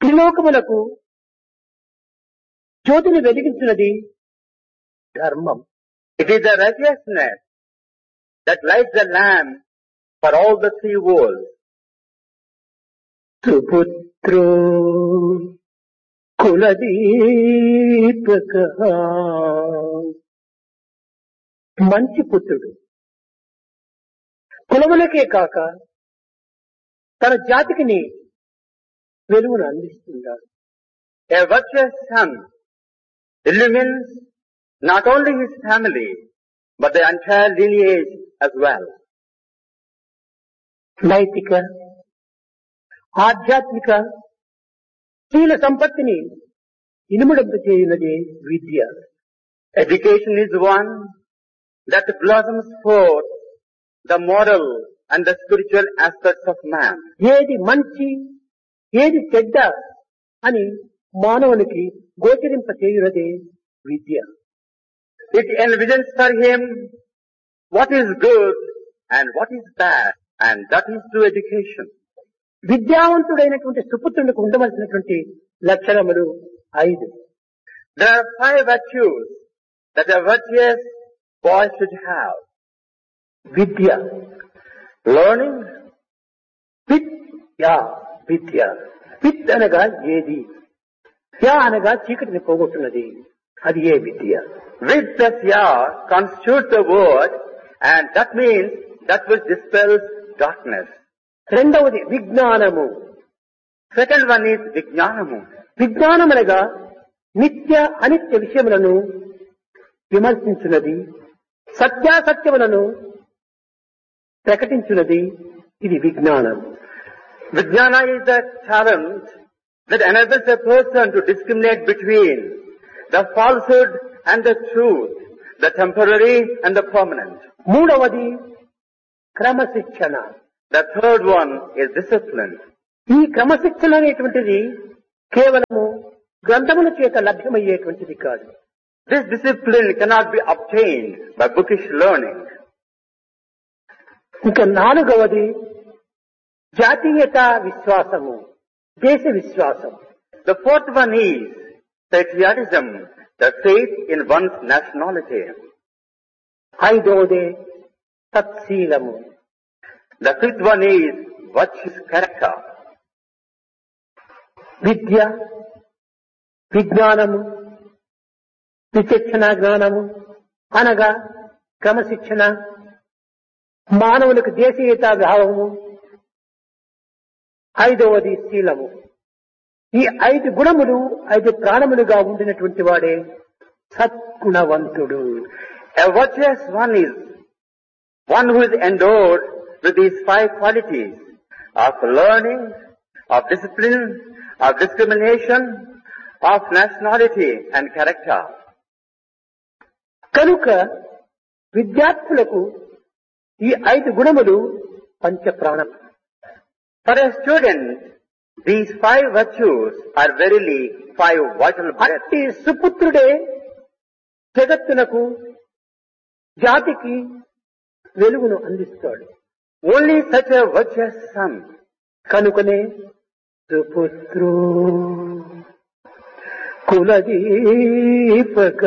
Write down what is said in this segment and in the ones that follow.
త్రిలోకములకు జ్యోతిని వెలిగించినది ధర్మం It is the righteousness that lights the lamp for all the three worlds. సుపుత్రో కులదీపక మంచి పుత్రుడు కులములకే కాక తన జాతికిని వెలుగును అందిస్తున్నాడు A virtuous son illumines not only his family, but the entire lineage as well. నైతిక ఆధ్యాత్మిక శీల సంపత్తిని ఇనుముడంపు చేయున్నదే విద్య Education is one that blossoms forth the moral and the spiritual aspects of man. ఏది మంచి ఏది చెడ్డ అని మానవునికి గోచరింప చేయున్నదే విద్య It envisions for him what is good and what is bad, and that is through education. విద్యావంతుడైనటువంటి సుపుత్రునికి ఉండవలసినటువంటి లక్షణములు ఐదు There are five virtues that a virtuous boy should have. విద్య Learning, విత్ యా విద్య విత్ అనగా ఏది యా అనగా చీకటిని పోగొట్టున్నది అది ఏ విద్య with plus ya constitutes the word, and that means that which dispels darkness. రెండవది విజ్ఞానము Second one is vijnanamu. విజ్ఞానం అనగా నిత్య అనిత్య విషయములను విమర్శించున్నది సత్యాసత్యములను ప్రకటించున్నది ఇది విజ్ఞానం Vijnana is the talent that enables a person to discriminate between the falsehood and the truth, the temporary and the permanent. మూడవది క్రమశిక్షణ The third one is discipline. ఈ క్రమశిక్షణ అనేటువంటిది కేవలము గ్రంథముల చేత లభ్యమయ్యేటువంటిది కాదు This discipline cannot be obtained by bookish learning. ఇంకా నాలుగవది జాతీయత విశ్వాసము దేశ విశ్వాసం The fourth one is patriotism, the faith in one's nationality. ఐదవది సత్శీలము The fifth one is virtuous character. విద్య విజ్ఞానము విచక్షణ జ్ఞానము అనగా క్రమశిక్షణ మానవులకు దేశీయత భావము ఐదవది శీలము ఈ ఐదు గుణములు ఐదు ప్రాణములుగా ఉండినటువంటి వాడే సద్గుణవంతుడు A virtuous one is one who is endowed with these five qualities of learning, of discipline, of discrimination, of nationality and character. కనుక విద్యార్థులకు ఈ ఐదు గుణములు పంచ ప్రాణం For a student, these five virtues are verily five vital breaths. అట్టి సుపుత్రుడే జగత్తునకు జాతికి వెలుగును అందిస్తాడు Only such a virtuous son కనుకనే సుపుత్రు కులదీపక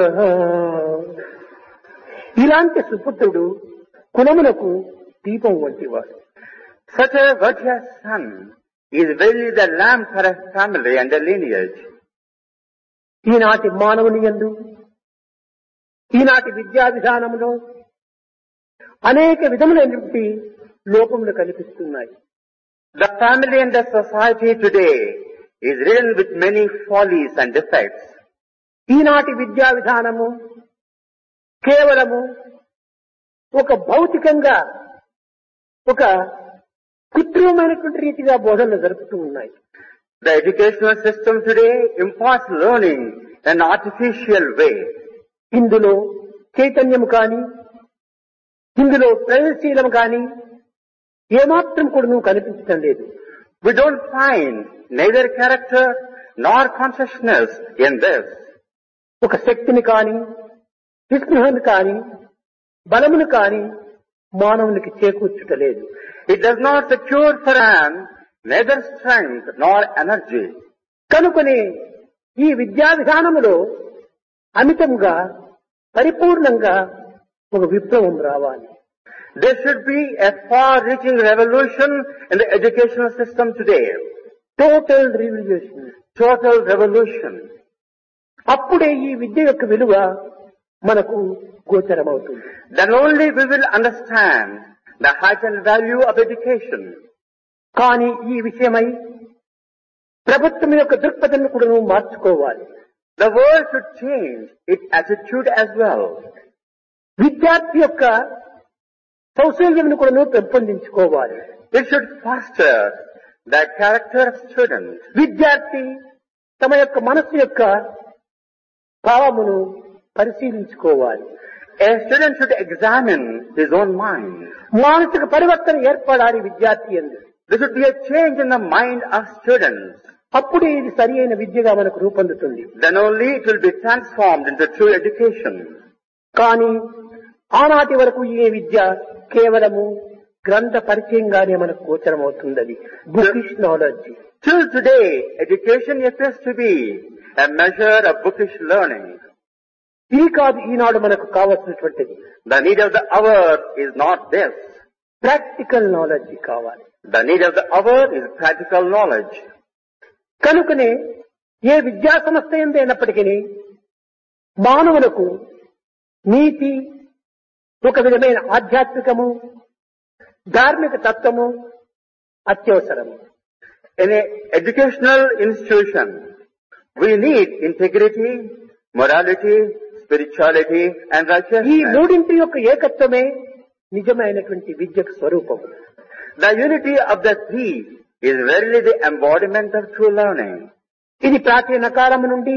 ఇలాంటి సుపుత్రుడు కులమునకు దీపం వంటివాడు Such a virtuous son is verily the lamp for a family and a lineage. ఈనాటి మానవుని యందు ఈనాటి విద్యా విధానంలో అనేక విధములైనటువంటి లోపములు కనిపిస్తున్నాయి The family and the society today is ridden with many follies and defects. ఈనాటి విద్యా విధానము కేవలము ఒక భౌతికంగా ఒక కృత్రిమమైనటువంటి రీతిగా బోధనలు జరుపుతూ ఉన్నాయి The educational system today imparts learning in an artificial way. ఇందులో చైతన్యము కాని ఇందులో ప్రయోగశీలం కాని ఏమాత్రం కూడా నువ్వు కనిపించటం లేదు We don't find neither character nor consciousness in this. ఒక శక్తిని కాని విస్పృహను కాని బలమును కాని మానవునికి చేకూర్చుటలేదు It does not secure for man neither strength nor energy. కనుకొని ఈ విద్యా విధానములో అమితంగా పరిపూర్ణంగా ఒక విప్లవం రావాలి There should be a far-reaching revolution in the educational system today. Total revolution Total revolution. అప్పుడే ఈ విద్య యొక్క విలువ మనకు గోచరమవుతుంది Then only we will understand the height and value of education. కానీ ఈ విషయమై ప్రభుత్వం యొక్క దృక్పథం కూడా మార్చుకోవాలి The world should change its attitude as well. విద్యార్థి యొక్క సౌశల్యంను కూడా పెంపొందించుకోవాలి It should foster the character of student. విద్యార్థి తమ యొక్క మనస్సు యొక్క భావమును పరిశీలించుకోవాలి A student should examine his own mind. మానసిక పరివర్తన ఏర్పడాలి విద్యార్థి ఎందు There should be a change in the mind of students. అప్పుడే ఇది సరి అయిన విద్యగా మనకు రూపొందుతుంది Then only it will be transformed into true education. కానీ ఆనాటి వరకు ఈ విద్య కేవలము గ్రంథ పరిచయంగానే మనకు గోచరమవుతుంది అది bookish knowledge Till today, education appears to be a measure of bookish learning. ఇది కాదు ఈనాడు మనకు కావలసినటువంటిది The need of the hour is not this. Practical knowledge కావాలి The need of the hour is practical knowledge. కనుకనే ఏ విద్యా సంస్థ ఎందైనప్పటికీ మానవులకు నీతి ఒక విధమైన ఆధ్యాత్మికము ధార్మిక తత్వము అత్యవసరము In an educational institution, we need integrity, morality, spirituality, and ఈ righteousness. మూడింటి యొక్క ఏకత్వమే నిజమైనటువంటి విద్యకు స్వరూపము The unity of the three is verily the embodiment of true learning. ఇది ప్రాచీన కాలము నుండి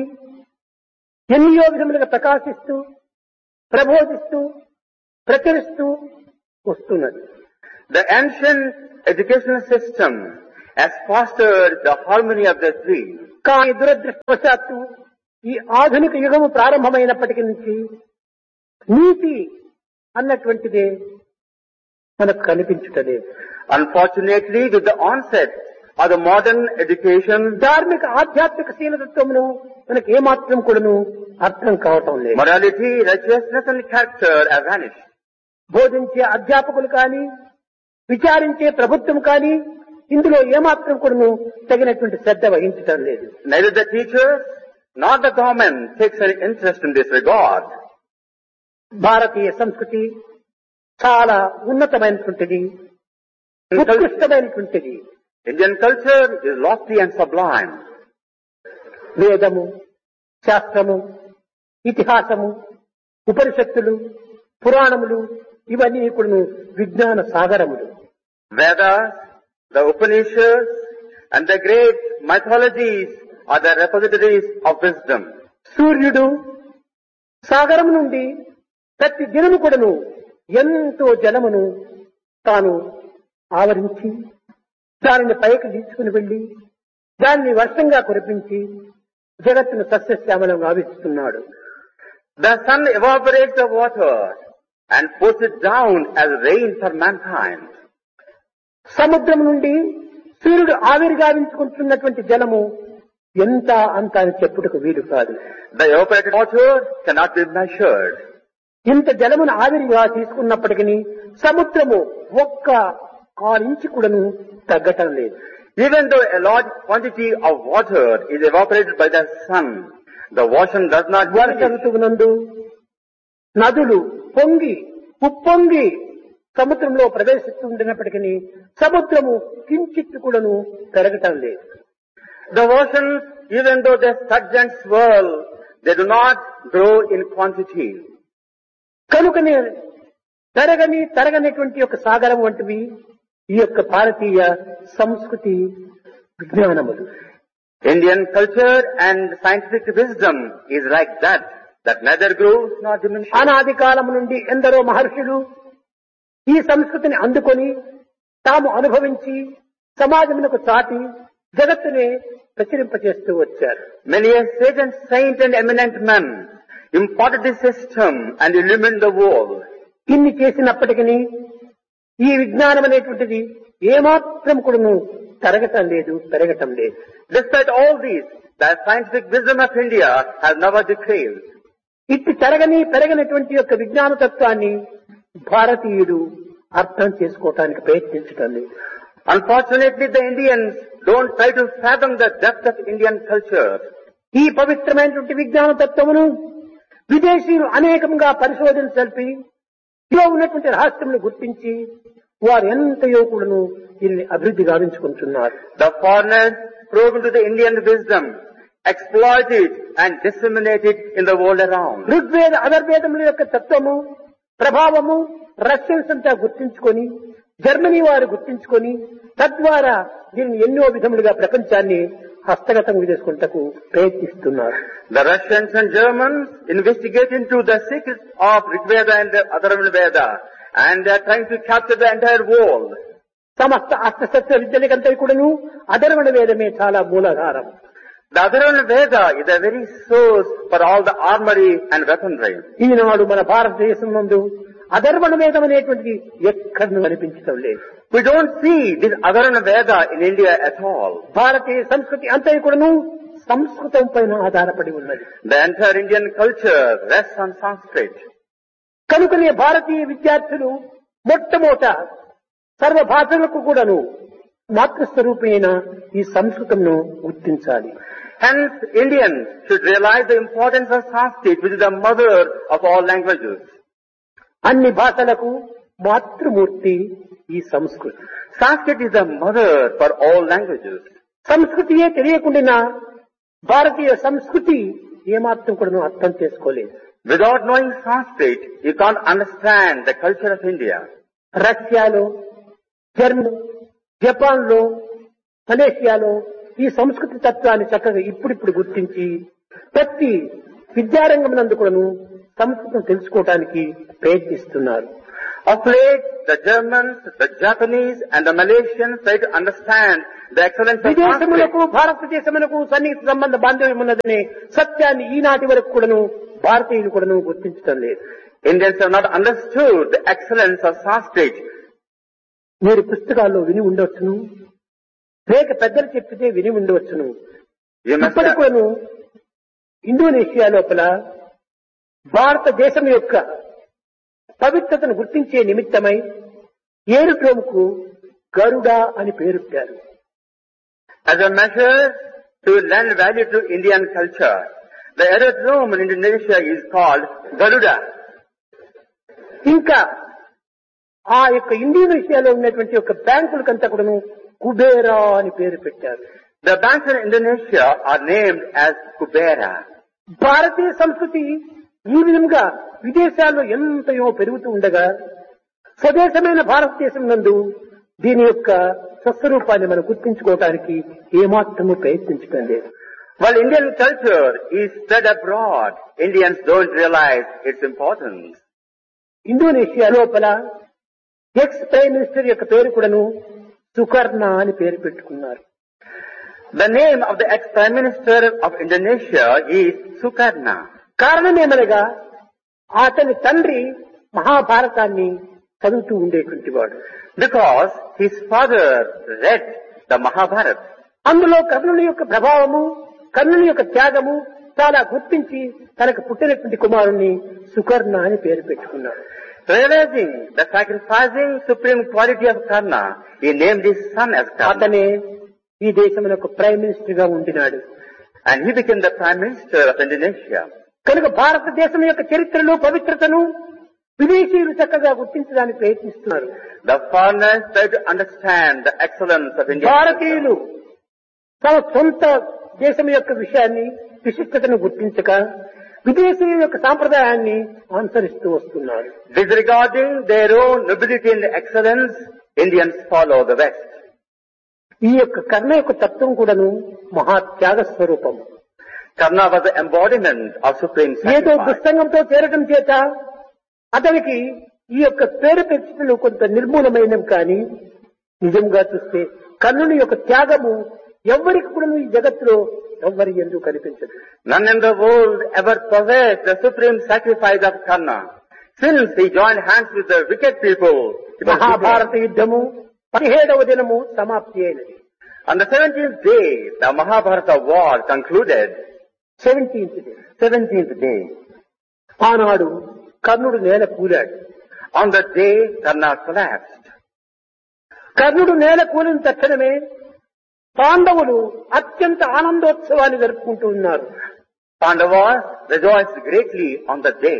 ఎన్నో విధములుగా ప్రకాశిస్తూ ప్రబోధిస్తూ ప్రచురిస్తూ వస్తున్నది The ancient educational system has fostered the harmony of the three. కానీ దురదృష్టవశాత్తు ఈ ఆధునిక యుగము ప్రారంభమైనప్పటికీ నుంచి నీతి అన్నటువంటిదే మనకు కనిపించుటలేదు Unfortunately, with the onset of the modern education, ధార్మిక ఆధ్యాత్మిక శీలతత్వమును మనకు ఏమాత్రం కూడాను అర్థం కావటం లేదు morality, righteousness, and character have vanished. బోధించే అధ్యాపకులు కానీ విచారించే ప్రభుత్వం కానీ ఇందులో ఏమాత్రం కూడాను తగినటువంటి శ్రద్ధ వహించటం లేదు Neither the teachers nor the government takes any interest in this regard. భారతీయ సంస్కృతి చాలా ఉన్నతమైనటువంటిది In cul- ఉత్కృష్టమైనటువంటిది Indian culture is lofty and sublime. వేదము శాస్త్రము ఇతిహాసము ఉపనిషత్తులు పురాణములు ఇవన్నీ ఇప్పుడు విజ్ఞాన సాగరములు Vedas, the Upanishads, and the great mythologies are the repositories of wisdom. సూర్యుడు సాగరం నుండి ప్రతి దినము కూడాను ఎంతో జలమును తాను ఆవరించి దానిని పైకి తీసుకుని వెళ్లి దాన్ని వర్షంగా కురిపించి జగత్తును సస్యశ్యామలం గావిస్తున్నాడు The sun evaporates the water and puts it down as rain for mankind. సముద్రం నుండి సూర్యుడు ఆవిరి గావించుకుంటున్నటువంటి జలము ఎంత అంత అని చెప్పుటకు వీలు కాదు The evaporated water cannot be measured. ఇంత జలమును ఆవిరిగా తీసుకున్నప్పటికీ సముద్రము ఒక్క ఆరించి కూడాను తగ్గటం లేదు Even though a large quantity of water is evaporated by the sun, the ocean does not Varsha diminish. ఋతువునందు నదులు పొంగి ఉప్పొంగి సముద్రంలో ప్రవేశిస్తుండినప్పటికీ సముద్రము కించిత్తు కూడాను పెరగటం లేదు The oceans, even though they surge and swirl, they do not grow in quantity. కనుకనే తరగని తరగనటువంటి యొక్క సాగరం వంటివి ఈ యొక్క భారతీయ సంస్కృతి విజ్ఞానములు Indian culture and scientific wisdom is like that, that neither grows nor diminishes. అనాది కాలం నుండి ఎందరో మహర్షులు ఈ సంస్కృతిని అందుకొని తాము అనుభవించి సమాజమునకు చాటి జగత్తునే ప్రచురింపచేస్తూ వచ్చారు Many a sage and saint and eminent men imparted this system and illumined the world. ఇన్ని చేసినప్పటికీ ఈ విజ్ఞానం అనేటువంటిది ఏమాత్రం కూడాను తరగటం లేదు పెరగటం లేదు Despite all these, the scientific wisdom of India has never decreased. ఇట్టి తరగని పెరగనటువంటి యొక్క విజ్ఞాన తత్వాన్ని భారతీయుడు అర్థం చేసుకోవటానికి ప్రయత్నించటం లేదు Unfortunately, the Indians don't try to fathom the depth of Indian culture. ఈ పవిత్రమైనటువంటి విజ్ఞాన తత్వమును విదేశీయులు అనేకంగా పరిశోధన జరిపి ఇందులో ఉన్నటువంటి రహస్యమును గుర్తించి వారు ఎంతయో కూడాను దీనిని అభివృద్ధి గావించుకుంటున్నారు The foreigners probe into the Indian wisdom, exploit it and disseminate it in the world around. Rigveda అధర్వేదముల యొక్క తత్వము ప్రభావము రష్యన్స్ అంతా గుర్తించుకొని జర్మనీ వారు గుర్తించుకొని తద్వారా దీనిని ఎన్నో విధములుగా ప్రపంచాన్ని హస్తగతం చేసుకుంటకు ప్రయత్నిస్తున్నారు The Russians and Germans investigate into the secrets of Rigveda and the Atharvana Veda and they are trying to capture the entire world. సమస్త అష్టశస్త్ర విద్యలకంతా కూడాను అధర్వణ వేదమే చాలా మూలాధారం The Atharvana Veda is a very source for all the armory and weaponry. ఈనాడు మన భారతదేశం నందు అధర్వణ వేదం అనేటువంటిది ఎక్కడను కనిపించడం లేదు We don't see this Atharvana Veda in India at all. భారతీయ సంస్కృతి అంతా కూడాను సంస్కృతం పైన ఆధారపడి ఉన్నది The entire Indian culture rests on Sanskrit. కనుకనే భారతీయ విద్యార్థులు మొట్టమొదట సర్వ భాషలకు కూడాను మాతృస్వరూపమైన ఈ సంస్కృతంను గుర్తించాలి Hence, Indians should realize the importance of Sanskrit, which is the mother of all languages. అన్ని భాషలకు మాతృమూర్తి ఈ సంస్కృతి Sanskrit is the mother for all languages. సంస్కృతియే తెలియకుండా భారతీయ సంస్కృతి ఏమాత్రం కూడా అర్థం చేసుకోలేదు Without knowing Sanskrit, you can't understand the culture of India. రష్యాలో జర్మన్ జపాన్ లో మలేషియాలో ఈ సంస్కృతి తత్వాన్ని చక్కగా ఇప్పుడిప్పుడు గుర్తించి ప్రతి విద్యారంగం నందు కూడాను సంస్కృతం తెలుసుకోవటానికి ప్రయత్నిస్తున్నారు Of late, the Germans, the Japanese, and the Malaysians try to understand the excellence of Sanskrit. విదేశములకు భారతదేశములకు సన్నిహిత సంబంధ బాంధవ్యం ఉన్నదనే సత్యాన్ని ఈనాటి వరకు కూడాను భారతీయులు కూడాను గుర్తించడం లేదు Indians have not understood the excellence of Sanskrit. మీరు పుస్తకాల్లో విని ఉండవచ్చును లేక పెద్దలు చెప్పితే విని ఉండవచ్చును You must ఇప్పటి have, కూడాను ఇండోనేషియా లోపల భారతదేశం యొక్క పవిత్రతను గుర్తించే నిమిత్తమై ఏరుట్రోముకు గరుడ అని పేరుట్టారు as a measure to lend value to Indian culture, the aerodrome in Indonesia is called Garuda. ఇంకా ఆ యొక్క ఇండోనేషియాలో ఉన్నటువంటి యొక్క బ్యాంకులకంతా కూడాను కుబేరా అని పేరు పెట్టారు The banks in Indonesia are named as Kubera. భారతీయ సంస్కృతి ఈ విధంగా విదేశాల్లో ఎంతయో పెరుగుతూ ఉండగా స్వదేశమైన భారతదేశం నందు దీని యొక్క స్వస్వరూపాన్ని మనం గుర్తించుకోవటానికి ఏమాత్రము ప్రయత్నించడం లేదు While Indian culture is spread abroad, Indians don't realize its importance. Indonesia లోపల ఎక్స్ ప్రైమ్ మినిస్టర్ యొక్క పేరు కూడాను సుకర్ణ అని పేరు పెట్టుకున్నారు The name of the ex-Prime Minister of Indonesia is Sukarna. కారణమేమనగా అతని తండ్రి మహాభారతాన్ని చదువుతూ ఉండేటువంటి వాడు Because his father read the Mahabharata. అందులో కర్ణుని యొక్క ప్రభావము కర్ణుని యొక్క త్యాగము చాలా గుర్తించి తనకు పుట్టినటువంటి కుమారుణ్ణి సుకర్ణ అని పేరు పెట్టుకున్నాడు Realizing the sacrificing supreme quality of Karna, he named his son as Karna. అతనే ఈ దేశమునకు ప్రైమ్ మినిస్టర్ గా ఉండినాడు And he became the Prime Minister of Indonesia. కనుక భారతదేశం యొక్క చరిత్రను పవిత్రతను విదేశీయులు చక్కగా గుర్తించడానికి ప్రయత్నిస్తున్నారు The foreigners try to understand the excellence of India. భారతీయులు తమ సొంత దేశం యొక్క విషయాన్ని విశిష్టతను గుర్తించక విదేశీయుల యొక్క సాంప్రదాయాన్ని అనుసరిస్తూ వస్తున్నారు Disregarding their own nobility and excellence, Indians follow the West. ఈ యొక్క కర్ణ యొక్క తత్వం కూడాను మహా త్యాగ స్వరూపం Karna was the embodiment of supreme ఏదో sacrifice. దుస్సంగంతో చేరడం చేత అతనికి ఈ యొక్క పేరు ప్రతిష్టలు కొంత నిర్మూలమైనవి కానీ నిజంగా చూస్తే కర్ణుని యొక్క త్యాగము ఎవ్వరికి కూడా ఈ జగత్తులో ఎవ్వరి ఎందుకు కనిపించదు None in the world ever possessed the supreme sacrifice of Karna. Since he joined hands with the wicked people, he was Mahabharata యుద్ధము పదిహేడవ దినము సమాప్తి అయినది On the 17th day, the Mahabharata war concluded. Seventeenth day 17th day. ఆనాడు కర్ణుడు నేల కూలాడు On that day, Karna collapsed. కర్ణుడు నేల కూలిన తక్షణమే పాండవులు అత్యంత ఆనందోత్సవాన్ని జరుపుకుంటూ ఉన్నారు Pandavas rejoiced greatly on that day.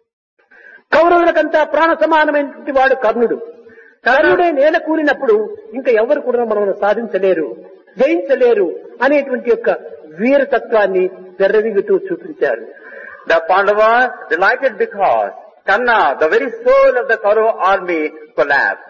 కౌరవులకంతా ప్రాణ సమానమైనటువంటి వాడు కర్ణుడు కర్ణుడే నేల కూలినప్పుడు ఇంకా ఎవరు కూడా మనం సాధించలేరు జయించలేరు అనేటువంటి యొక్క వీరతత్వాన్ని వెర్రవిగుతూ చూపించారు The Pandavas delighted because Karna, the very soul of the Kaurava army, collapsed.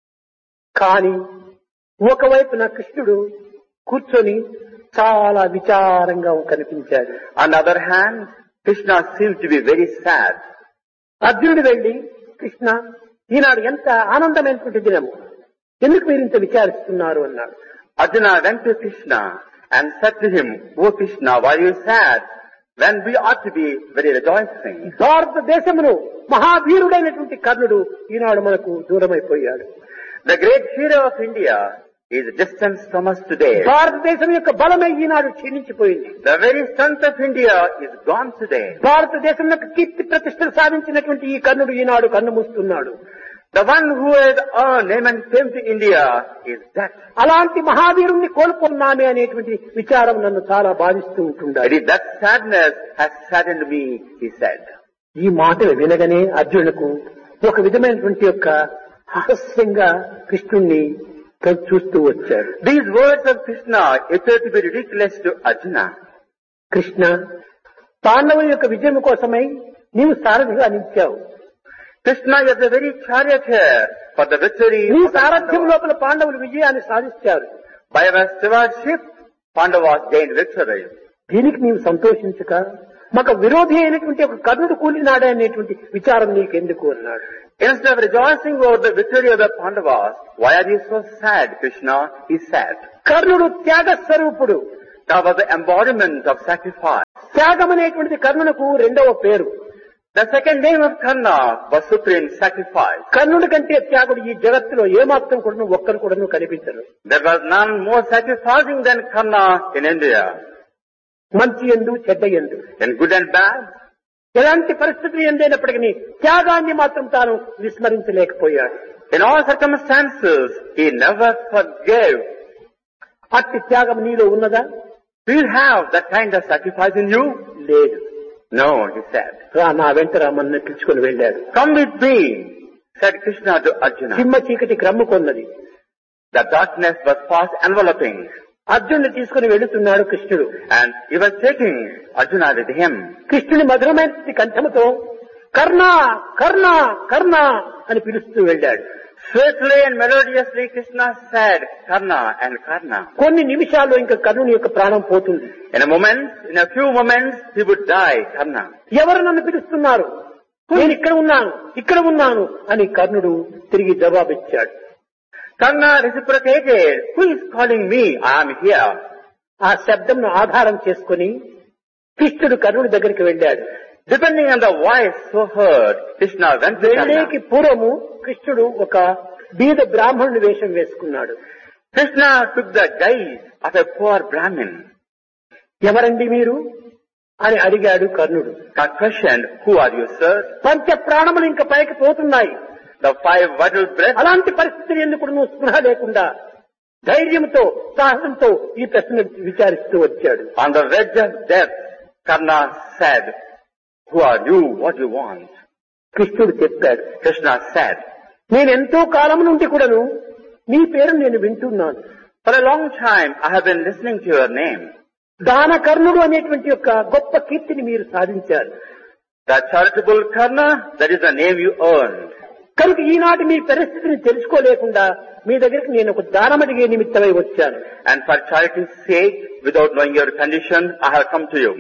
కానీ ఒకవైపున కృష్ణుడు కూర్చొని చాలా విచారంగా కనిపించాడు On the other hand, Krishna seemed to be very sad. అర్జునుడు వెళ్లి కృష్ణ ఈనాడు ఎంత ఆనందమైనటువంటి దినము ఎందుకు మీరు ఇంత విచారిస్తున్నారు అన్నాడు Arjuna went to Krishna and said to him, O Krishna, why are you sad? When we ought to be very rejoicing. భారతదేశమును మహావీరుడైనటువంటి కర్ణుడు ఈనాడు మనకు దూరమైపోయాడు The great hero of India is distant from us today. భారతదేశం యొక్క బలమే ఈనాడు క్షీణించిపోయింది The very strength of India is gone today. భారతదేశం యొక్క కీర్తి ప్రతిష్టలు సాధించినటువంటి ఈ కర్ణుడు ఈనాడు కన్ను మూస్తున్నాడు The one who has earned name and fame to India is that. అలాంటి మహావీరుణ్ణి కోల్పోన్నామే అనేటువంటి విచారం నన్ను చాలా బాధిస్తూ It ఉంటుండాలి is that sadness has saddened me, he said. ఈ మాటలు వినగానే అర్జునులకు ఒక విధమైనటువంటి యొక్క హాస్యంగా కృష్ణుణ్ణి చూస్తూ వచ్చాడు These words of Krishna appear to be ridiculous to Arjuna. Krishna పాండవుల యొక్క విజయం కోసమై నీవు సారథిగా నిలిచావు Krishna is the very charioteer for the victory. నీ of the సారథ్యం Pandavas. లోపల పాండవులు విజయాన్ని సాధించారు By our stewardship, Pandavas gained victory. దీనికి నీవు సంతోషించక మాకు విరోధి అయినటువంటి ఒక కర్ణుడు కూలినాడే అనేటువంటి విచారం నీకెందుకు అన్నాడు Instead of rejoicing over the victory of the Pandavas, why are you so sad, Krishna? He said. కర్ణుడు త్యాగ స్వరూపుడు That was the embodiment of sacrifice. త్యాగం అనేటువంటిది కర్ణునకు రెండవ పేరు The second name of Karna was supreme sacrifice. కర్ణుడి కంటే త్యాగుడు ఈ జగత్తులో ఏమాత్రం కూడా ఒక్కరు కూడా కనిపించరు There was none more sacrificing than Karna in India. మంచి ఎందు చెడ్డ ఎందు In good and bad, ఎలాంటి పరిస్థితులు ఎందైనప్పటికీ త్యాగాన్ని మాత్రం తాను విస్మరించలేకపోయాడు in all circumstances, he never forgave. అట్టి త్యాగం నీలో ఉన్నదా Do you have that kind of sacrifice in you? లేదు No, he said. రా నా వెంట రామన్న పిలుచుకొని వెళ్ళాడు Come with me, said Krishna to Arjuna. సింహ చీకటి క్రమ్ముకొన్నది The darkness was fast enveloping అర్జునుడు తీసుకుని వెళుతున్నాడు కృష్ణుడు and he was taking Arjuna with him. కృష్ణుని మధురమైన కంఠముతో కర్ణ కర్ణ కర్ణ అని పిలుస్తూ వెళ్ళాడు Swiftly and melodiously Krishna said, Karna and Karna. కొన్ని నిమిషాల్లో ఇంకా కర్ణుని యొక్క ప్రాణం పోతుంది In a moment, in a few moments, he would die, Karna. ఎవరు నన్ను పిలుస్తున్నారు నేను ఇక్కడ ఉన్నాను ఇక్కడ ఉన్నాను అని కర్ణుడు తిరిగి జవాబిచ్చాడు Karna reciprocated, who is calling me? I am here. ఆ శబ్దంను ఆధారం చేసుకుని కృష్ణుడు కర్ణుడి దగ్గరికి వెళ్ళాడు Depending on the voice so heard, Krishna went to వెళ్ళేకి Karna. పూర్వము కృష్ణుడు ఒక బీద బ్రాహ్మణుడి వేషం వేసుకున్నాడు Krishna took the guise of a poor Brahmin. ఎవరండి మీరు అని అడిగాడు కర్ణుడు I questioned, who are you, sir? పంచ ప్రాణములు ఇంకా పైకి పోతున్నాయి The five vital breaths. అలాంటి పరిస్థితులు ఎందుకు నువ్వు స్పృహ లేకుండా ధైర్యంతో సాహసంతో ఈ ప్రశ్న విచారిస్తూ వచ్చాడు On the verge of death, Karna said, who are you? What do you want? కృష్ణుడు చెప్పాడు Krishna said, నేను ఎంతో కాలం నుండి కూడాను నీ పేరు నేను వింటున్నాను for a long time I have been listening to your name. దాన కర్ణుడు అనేటువంటి యొక్క గొప్ప కీర్తిని మీరు సాధించారు The charitable Karna, that is the name you earned. కనుక ఈనాటి మీ పరిస్థితిని తెలుసుకోలేకుండా మీ దగ్గరికి నేను ఒక దానం అడిగే నిమిత్తమై వచ్చాను And for charity's sake, without knowing your condition, I have come to you.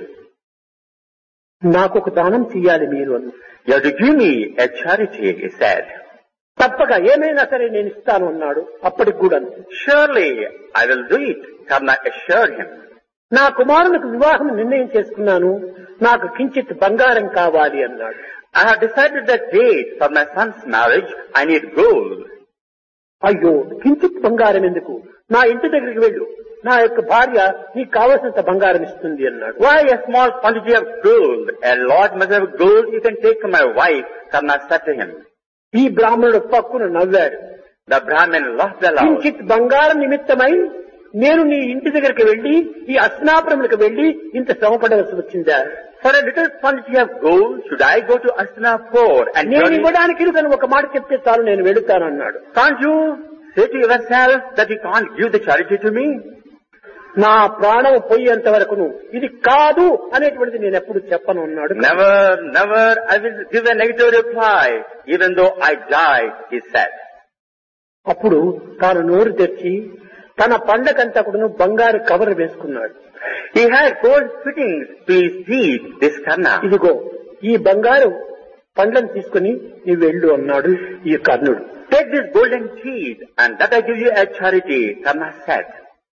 నాకు ఒక దానం చెయ్యాలి మీరు అని You have to give me a charity, he said. తప్పక ఏమైనా సరే నేను ఇస్తాను అన్నాడు అప్పటికి కూడా Surely I will do it, Karna assured him. నా కుమారునికి వివాహం నిర్ణయం చేసుకున్నాను నాకు కించిత్ బంగారం కావాలి అన్నాడు I have decided the date for my son's marriage. I need gold. అయ్యో కించిత్ బంగారం ఎందుకు నా ఇంటి దగ్గరికి వెళ్ళు నా యొక్క భార్య నీకు కావలసినంత బంగారం ఇస్తుంది అన్నాడు Why a small quantity of gold? A large measure of gold you can take from my wife, Karna said to him. ఈ బ్రాహ్మణుడు పక్కున నవ్వాడు The Brahmin laughed aloud. కించిత్ బంగారం నిమిత్తమై నేను నీ ఇంటి దగ్గరికి వెళ్లి ఈ అస్నాపురములకు వెళ్లి ఇంత శ్రమపడవలసి వచ్చిందా For a little quantity of gold, should I go to Astinapur and నేను journey? ఇవ్వడానికి నువ్వు ఒక మాట చెప్తే చాలు నేను వెళుతాను అన్నాడు Can't you say to yourself that you can't give the charity to me? నా ప్రాణం పోయేంత వరకును ఇది కాదు అనేటువంటిది నేను ఎప్పుడు చెప్పను అన్నాడు Never, never I will give a negative reply, even though I die, he said. అప్పుడు తాను నోరు తెచ్చి తన పండకంతా కూడా బంగారు కవర్ వేసుకున్నాడు He had gold fittings to his teeth, this Karna. ఇదిగో ఈ బంగారు పండ్లను తీసుకుని నీవు వెళ్ళు అన్నాడు ఈ కర్ణుడు Take this golden teeth and that I give you as charity, Karna said.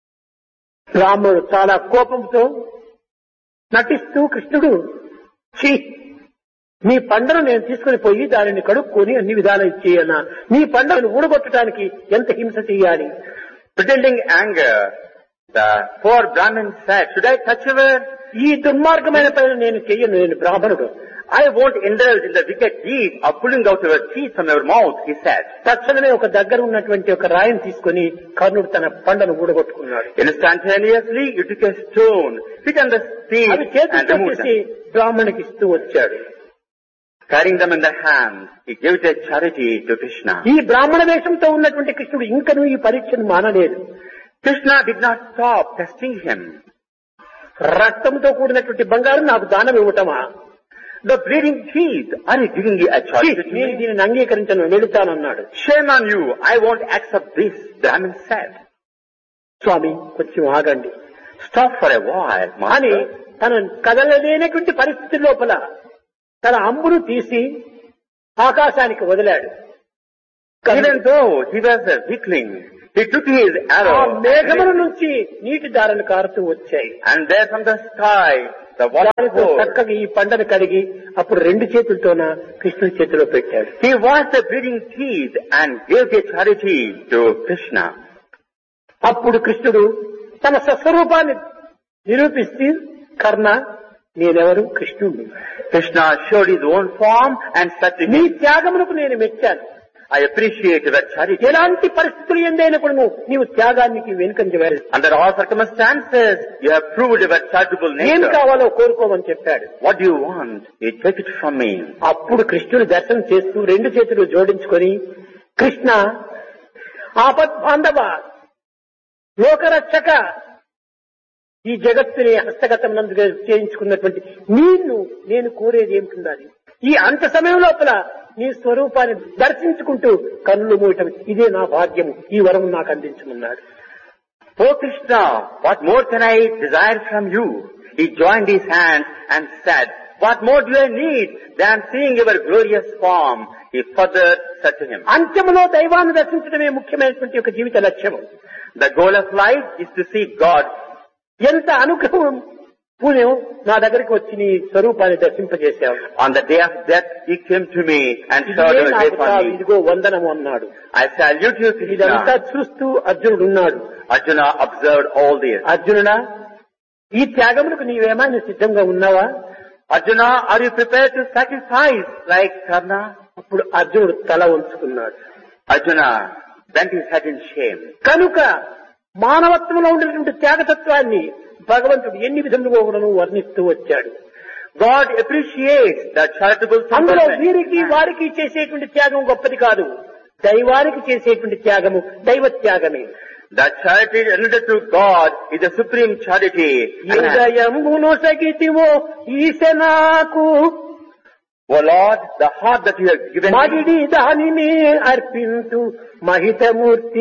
రాముడు చాలా కోపంతో నటిస్తూ కృష్ణుడు ఛీ నీ పండను నేను తీసుకుని పోయి దానిని కడుక్కొని అన్ని విధాలు ఇచ్చేయనా నీ పండను ఊడగొట్టడానికి ఎంత హింస చెయ్యాలి Pretending anger, the poor Brahmin said, should I touch her? ఈ దుర్మార్గమైన పని నేను చెయ్యను నేను బ్రాహ్మణుడు I won't indulge in the wicked deed of pulling out your teeth from your mouth, he said. తక్షణమే ఒక దగ్గర ఉన్నటువంటి ఒక రాయిని తీసుకొని కర్ణుడు తన పండను ఊడగొట్టుకున్నాడు Instantaneously, you took a stone, hit on the teeth అవి and చేతితో removed చేసి them. బ్రాహ్మణునికి ఇస్తూ వచ్చాడు Carrying them in the hand, he gave it as charity to Krishna. ఈ బ్రాహ్మణ వేషంతో ఉన్నటువంటి కృష్ణుడు ఇంకనూ ఈ పరీక్షను మానలేదు Krishna did not stop testing him. రక్తంతో కూడినటువంటి బంగారం నాకు దానం ఇవ్వటమా The bleeding teeth, are you giving it as ఛీ, charity to నేను me? దీనిని అంగీకరించను వెళుతానన్నాడు Shame on you, I won't accept this, Brahmin said. స్వామి కొంచెం ఆగండి Stop for a while, అని master. తన కదలలేనటువంటి పరిస్థితి లోపల తన అంబును తీసి ఆకాశానికి వదిలాడు Even though he was a weakling, he took his ఆ arrow మేఘముల నుంచి నీటి దారలు కారుతూ వచ్చాయి and there from the sky, the water దానితో poured. చక్కగా ఈ పంటను కడిగి అప్పుడు రెండు చేతులతోన కృష్ణుడి చేతిలో పెట్టాడు He washed the bleeding teeth and gave the charity to Krishna. అప్పుడు కృష్ణుడు తన స్వస్వరూపాన్ని నిరూపిస్తూ కర్ణ నేనెవరు కృష్ణుడిని Krishna showed his own form and said to నీ him, త్యాగమునకు నేను మెచ్చాను I appreciate your charity. ఎలాంటి పరిస్థితులు ఎందైనప్పుడు నువ్వు నీవు త్యాగానికి వెనుకంజ వేరు Under all circumstances, you have proved your charitable ఏం nature. కావాలో కోరుకోమని చెప్పాడు What do you want? You take it from me. అప్పుడు కృష్ణుడు దర్శనం చేస్తూ రెండు చేతులు జోడించుకొని కృష్ణ ఆపత్ బాంధవ లోకరక్షక ఈ జగత్తుని హస్తగతం నందుగా చేయించుకున్నటువంటి నిన్ను నేను కోరేది ఏమిటిండాలి ఈ అంత సమయం లోపల నీ స్వరూపాన్ని దర్శించుకుంటూ కన్నులు మూయటం ఇదే నా భాగ్యము ఈ వరం నాకు అందించమన్నాడు Oh Krishna, what more can I desire from you? He joined his hands and said, What more do I need than seeing your glorious form? He further said to him, అంత్యములో దైవాన్ని దర్శించడమే ముఖ్యమైనటువంటి ఒక జీవిత లక్ష్యము The goal of life is to see God. ఎంత అనుగ్రహం పుణ్యం నా దగ్గరికి వచ్చి నీ స్వరూపాన్ని దర్శింపజేశావు On the day of death, he came to me and ఇదే showed your నాకు way చాలు, for me. ఇదిగో వందనము అన్నాడు I salute you, ఇదంతా Krishna. చూస్తూ అర్జునుడు ఉన్నాడు Arjuna observed all this. అర్జునుడా ఈ త్యాగములకు నీవేమైనా సిద్ధంగా ఉన్నావా Arjuna, are you prepared to sacrifice like Karna? అప్పుడు అర్జునుడు తల ఉంచుకున్నాడు Arjuna bent his head in shame. కనుక మానవత్వంలో ఉండేటువంటి త్యాగతత్వాన్ని భగవంతుడు ఎన్ని విధములుగా కూడాను వర్ణిస్తూ వచ్చాడు God appreciates the charitable అందులో temperament. వీరికి వారికి చేసేటువంటి త్యాగం గొప్పది కాదు దైవానికి చేసేటువంటి త్యాగము దైవ త్యాగమే The charity rendered to God is the supreme charity. And, హృదయమును సగితివో ఈశ నాకు O Lord, the heart that you have given me, మగిడి దానిని అర్పింతు మహితమూర్తి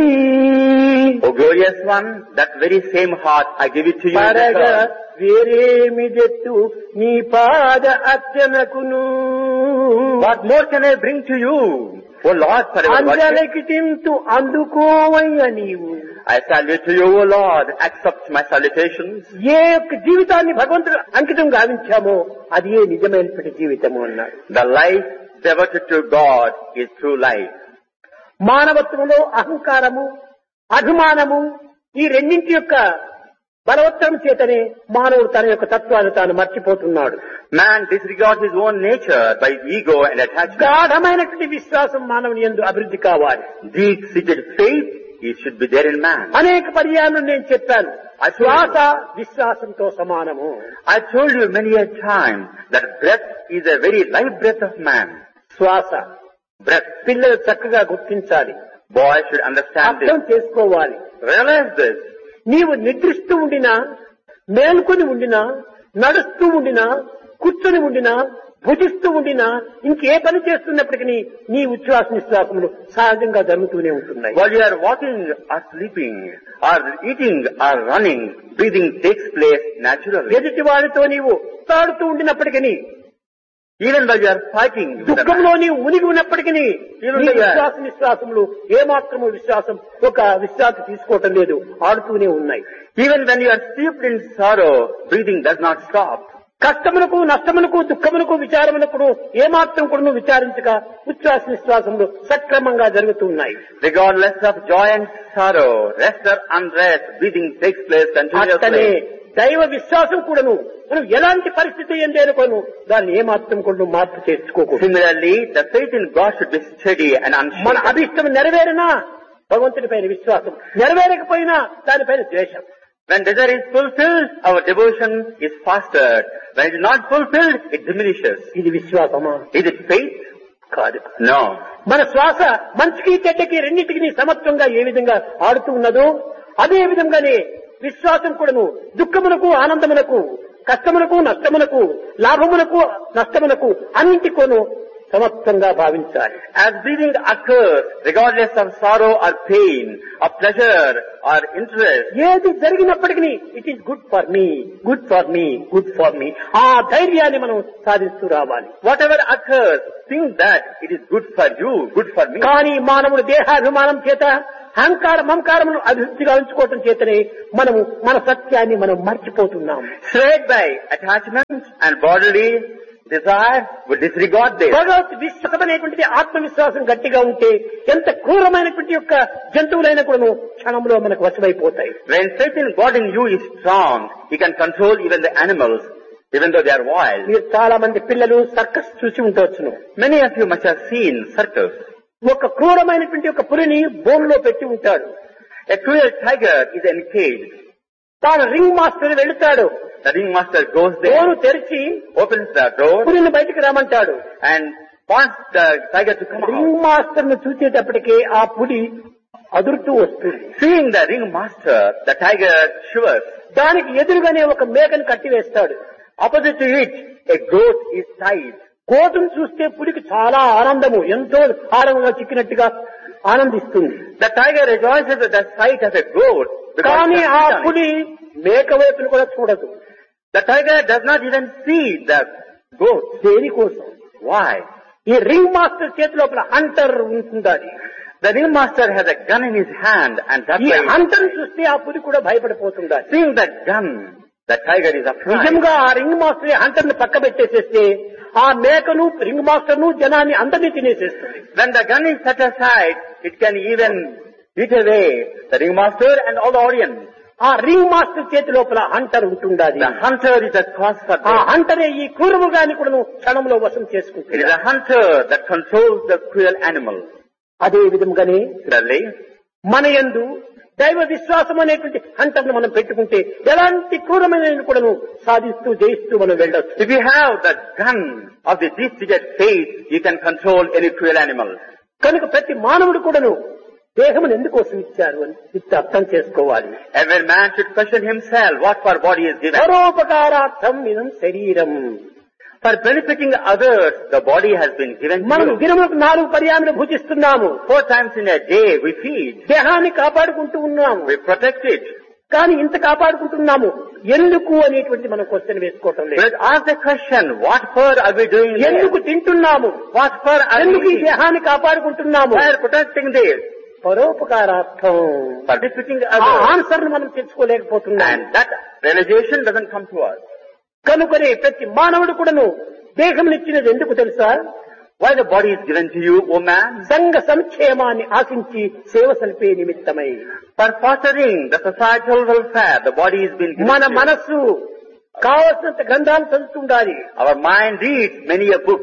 O glorious one, that very same heart I give it to you. in పరగ return. వేరేమి జెత్తు నీ పాద అర్చనకును What more can I bring to you? O Lord, for your worship, అంజలికి తింతు అందుకోవయ్య నీవు I salute to you, O Lord. Accept my salutations. ఏ యొక్క జీవితాన్ని భగవంతుడు అంకితం గావించామో అది ఏ నిజమైనటువంటి జీవితము అన్నాడు The life devoted to God is true life. మానవత్వంలో అహంకారము అభిమానము ఈ రెండింటి యొక్క బలవత్తరం చేతనే మానవుడు తన యొక్క తత్వాన్ని తాను మర్చిపోతున్నాడు Man disregards his own nature by ego and attachment. గాఢమైనటువంటి విశ్వాసం మానవుని ఎందు అభివృద్ధి కావాలి Deep-seated faith, it should be there in man. అనేక పర్యాయం నేను చెప్పాను శ్వాస విశ్వాసంతో సమానము I told you many a time that breath is a very life breath of man. శ్వాస Breath. పిల్లలు చక్కగా గుర్తించాలి Boys should understand అర్థం this. చేసుకోవాలి Realize this. నీవు నిద్రిస్తూ ఉండినా మేల్కొని ఉండినా నడుస్తూ ఉండినా కూర్చొని ఉండినా భుజిస్తూ ఉండినా ఇంకే పని చేస్తున్నప్పటికీ నీ ఉచ్ఛ్వాస నిశ్వాసములు సహజంగా జరుగుతూనే ఉంటున్నాయి While you are walking or sleeping or eating or running, breathing takes place naturally. ఎదుటి వాడితో నీవు తాడుతూ ఉండినప్పటికీ Even while you are fighting with a దుఃఖంలో man, నీవు మునిగి ఉన్నప్పటికీ నీ విశ్వాస నిశ్వాసములు ఏమాత్రము విశ్వాసం ఒక విశ్రాంతి తీసుకోవటం లేదు ఆడుతూనే ఉన్నాయి even when you are steeped in sorrow, breathing does not stop. కష్టములకు నష్టములకు దుఃఖములకు విచారములకు ఏమాత్రం కూడా నువ్వు విచారించక ఉచ్ఛ్వాస నిశ్వాసములు సక్రమంగా జరుగుతూ ఉన్నాయి Regardless of joy and sorrow, rest or unrest, breathing takes place అట్టనే continuously. దైవ విశ్వాసం కూడాను మనం ఎలాంటి పరిస్థితి ఏందేనుకోను దాన్ని ఏమాత్రం కూడా నువ్వు మార్పు చేసుకోకూడదు Similarly, the faith in God should be steady and మన unshaken. అభిష్టం నెరవేరినా భగవంతుని పైన విశ్వాసం నెరవేరకపోయినా దానిపైన ద్వేషం When desire is fulfilled, our devotion is fostered. When it is not fulfilled, it diminishes. ఇది విశ్వాసమా Is it faith? కాదు No. మన శ్వాస మంచికి చెడ్డకి రెండింటికి సమత్వంగా ఏ విధంగా ఆడుతూ ఉన్నదో అదే విధంగానే విశ్వాసం కూడాను దుఃఖమునకు ఆనందమునకు కష్టమునకు నష్టమునకు లాభమునకు నష్టమునకు అన్నింటికోను సమత్వంగా భావించాలి As breathing occurs, regardless of sorrow or pain, of pleasure or interest, ఏది జరిగినప్పటికీ it is good for me good for me good for me ఆ ధైర్యాన్ని మనం సాధిస్తూ రావాలి whatever occurs, think that it is good for you, good for me. కానీ మానవుడు దేహాభిమానం చేత అహంకార మమకారమును అభివృద్ధిగా ఉంచుకోవటం చేతనే మనము మన సత్యాన్ని మనం మర్చిపోతున్నాం Swayed by attachment and bodily desire, we disregard this. భగవత్ విశ్వాసం అనేటువంటిది ఆత్మవిశ్వాసం గట్టిగా ఉంటే ఎంత క్రూరమైనటువంటి యొక్క జంతువులైనా కూడా క్షణంలో మనకు వశమైపోతాయి When faith in God in you is strong, He can control even the animals, even though they are wild. మీరు చాలా మంది పిల్లలు సర్కస్ చూసి ఉండవచ్చును Many of you must have seen circus. ఒక క్రూరమైనటువంటి ఒక పులిని బోన్లో పెట్టి ఉంటాడు A cruel tiger is encaged. తాను రింగ్ మాస్టర్ వెళుతాడు The ringmaster goes బోను there, తెరిచి opens the door, పులిని బయటికి రమ్మంటాడు and wants the tiger to come out. Ring master ను చూసేటప్పటికే ఆ పులి అదురుతూ వస్తుంది Seeing the ringmaster, the tiger shivers. దానికి ఎదురుగానే ఒక మేకను కట్టివేస్తాడు Opposite to it, a goat is tied. కోటును చూస్తే పులికి చాలా ఆనందము ఎంతో ఆనందంగా చిక్కినట్టుగా ఆనందిస్తుంది The tiger rejoices at the sight of a goat. because కానీ it ఆ has eaten it. పులి మేక వైపును కూడా చూడదు The tiger does not even see the goat. దేనికోసం Why? ఈ రింగ్ మాస్టర్ చేతి లోపల హంటర్ ఉంటుందని The ringmaster has a gun in his hand and that ఈ way, హంటర్ చూస్తే ఆ పులి కూడా భయపడిపోతుండాలి seeing that gun, the tiger is afraid. నిజంగా ఆ రింగ్ మాస్టర్ హంటర్ ని పక్క పెట్టేసేస్తే ఆ మేకను రింగ్ మాస్టర్ ను జనాన్ని అందరినీ తినేసేస్తుంది When the gun is set aside, it can even eat away the ringmaster and all the audience. ఆ రింగ్ మాస్టర్ చేతి లోపల హంటర్ ఉంటుండాలి The hunter is a cause for ఆ death. హంటరే ఈ క్రూరముగాని కూడా క్షణంలో వశం It చేసుకుంటుంది is a hunter that controls the cruel animal. అదే విధంగానే Similarly, మన యందు దైవ విశ్వాసం అనేటువంటి హంటర్ను మనం పెట్టుకుంటే ఎలాంటి క్రూరమైన కూడాను సాధిస్తూ జయిస్తూ మనం వెళ్ళొచ్చు if you have the gun of the deep-seated faith, you can control any cruel animal. కనుక ప్రతి మానవుడు కూడాను దేహమును ఎందుకోసం ఇచ్చారు అని ఇది అర్థం చేసుకోవాలి Every man should question himself what for body is given. పరోపకారార్థం ఇదం శరీరం For benefiting others, the body has been given మనం to you. దినములకు నాలుగు పర్యాములు భుజిస్తున్నాము Four times in a day we feed, దేహాన్ని కాపాడుకుంటూ ఉన్నాము we protect it. కానీ ఇంత కాపాడుకుంటున్నాము ఎందుకు అనేటువంటి మనం క్వశ్చన్ వేసుకోవటం లేదు But ask the question, what for are we doing this? ఎందుకు తింటున్నాము What for are ఎందుకు we ఈ eating? దేహాన్ని కాపాడుకుంటున్నాము Why are protecting this? పరోపకారార్థం For benefiting ఆ others. ఆన్సర్ ను మనం తెచ్చుకోలేకపోతున్నాం And that realization doesn't come to us. కనుకనే ప్రతి మానవుడు కూడాను దేహం ఇచ్చినది ఎందుకు తెలుసా Why the body is given to you, O man? సంఘ సంక్షేమాన్ని ఆశించి సేవ సల్పే నిమిత్తమై For fostering the societal welfare, the body is being given మన to you. మనస్సు కావలసినంత గ్రంథాలు చదువుతుండాలి Our mind reads many a book.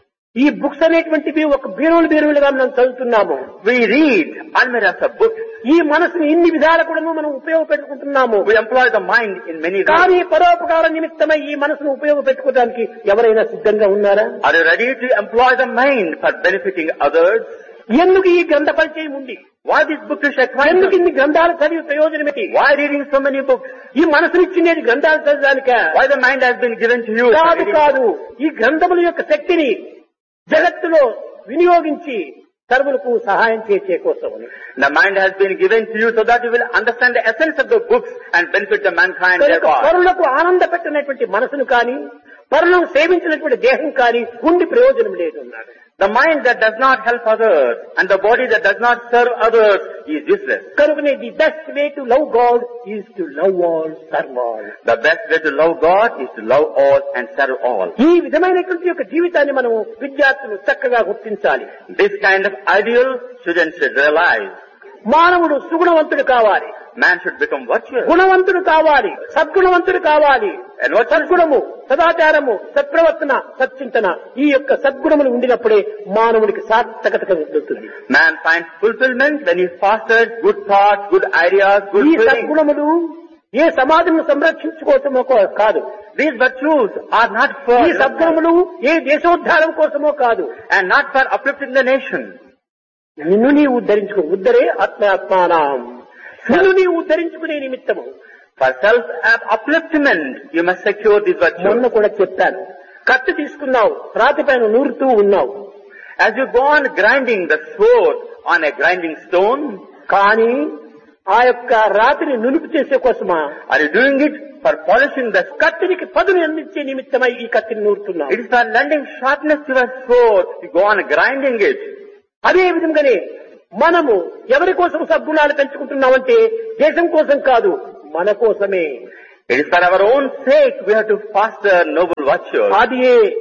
ఈ బుక్స్ అనేటువంటివి ఒక బీరువులు బీరువులుగా మనం చదువుతున్నాము We read almirahs of books. ఈ మనసుని ఇన్ని విధాల కూడా మనం ఉపయోగపెట్టుకుంటున్నాము We employ the mind in many ways. కానీ పరోపకార నిమిత్తమై ఈ మనసును ఉపయోగపెట్టుకోవడానికి ఎవరైనా సిద్ధంగా ఉన్నారా Are you ready to employ the mind for benefiting others? ఎందుకు ఈ గ్రంథ పరిచయం ఉంది Why this book is ఎందుకు required? ఇన్ని గ్రంథాలు చదివి ప్రయోజనమేటి Why reading so many books? ఈ మనసునిచ్చినది గ్రంథాలు చదవడానిక Why the mind has been given to you? for కాదు reading కాదు ఈ గ్రంథముల యొక్క శక్తిని జగత్తులో వినియోగించి సర్వులకు సహాయం చేసే కోసమని The mind has been given to you so that you will understand the essence of the books and benefit the mankind కనుక thereby. పరులకు ఆనంద పెట్టినటువంటి మనసును కానీ పరులను సేవించినటువంటి దేహం కానీ ఉండి ప్రయోజనం లేదు అన్నాడు The mind that does not help others and the body that does not serve others is useless. కనుకనే the best way to love God is to love all serve all The best way to love God is to love all and serve all. ఈ విధమైనటువంటి యొక్క జీవితాన్ని మనం విద్యార్థులు చక్కగా గుర్తించాలి This kind of ideal students should realize. మానవుడు సుగుణవంతుడు కావాలి Man should become virtuous. గుణవంతుడు కావాలి సద్గుణవంతుడు కావాలి And what సద్గుణము సదాచారము సత్ప్రవర్తన సచ్చింతన ఈ యొక్క సద్గుణములు ఉండినప్పుడే మానవుడికి సార్థకత కలుగుతుంది Man finds fulfillment when he fosters good thoughts, good ideas, good ఈ feelings. సద్గుణములు ఏ సమాజం సంరక్షించుకోవటమో కో- కాదు These virtues are not for ఈ సద్గుణములు ఏ దేశోద్ధారం కోసమో కాదు and not for uplifting the nation. నిన్ను నీవు ఉద్ధరించుకో ఉద్ధరే ఆత్మాత్మానం నిన్ను నీవు ఉద్ధరించుకునే నిమిత్తము For self upliftment, you must secure these మొన్న virtues. కూడా చెప్పాను కత్తి తీసుకున్నావు రాతి పైన నూరుతూ ఉన్నావు As you go on grinding the sword on a grinding stone, కానీ ఆ యొక్క రాతిని నునుపు చేసే కోసమా are you doing it for polishing the కత్తినికి పదును అందించే నిమిత్తమై ఈ కత్తిని నూరుతున్నావు It is for lending sharpness to a sword. You go on grinding it. అదే విధంగానే మనము ఎవరి కోసం సద్గుణాలు పెంచుకుంటున్నామంటే దేశం కోసం కాదు మన కోసమే It is for our own sake we have to foster noble virtues. అది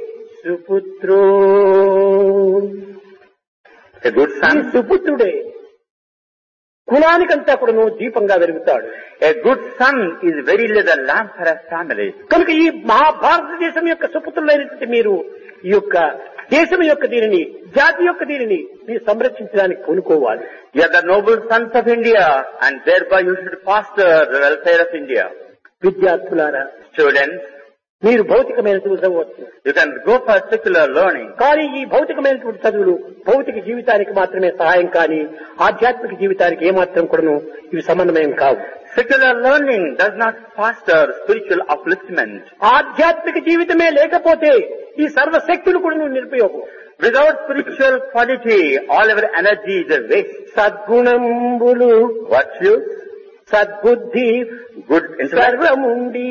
సుపుత్రో A good ఈ son, సుపుత్రుడే కులానికంతా కూడాను దీపంగా వెలుగుతాడు a good son is verily the lamp for a family. కనుక ఈ మహాభారతదేశం యొక్క సుపుత్రులైనటువంటి మీరు ఈ యొక్క దేశం యొక్క దీనిని జాతి యొక్క దీనిని మీరు సంరక్షించడానికి కొనుక్కోవాలి You are the noble sons of India and thereby you should foster the welfare of India. విద్యార్థులారా Students, మీరు భౌతికమైన చదువు చదవచ్చు you can go for secular learning. కానీ ఈ భౌతికమైనటువంటి చదువులు భౌతిక జీవితానికి మాత్రమే సహాయం కానీ ఆధ్యాత్మిక జీవితానికి ఏమాత్రం కూడాను ఇవి సమన్వయం కావు Secular learning does not foster spiritual upliftment. ఆధ్యాత్మిక జీవితమే లేకపోతే ఈ సర్వశక్తులు కూడా నిరుపయోగం Without spiritual quality, all our energy is a waste. సద్గుణంబులు Virtues, సద్బుద్ధి good intellect, సర్వముండి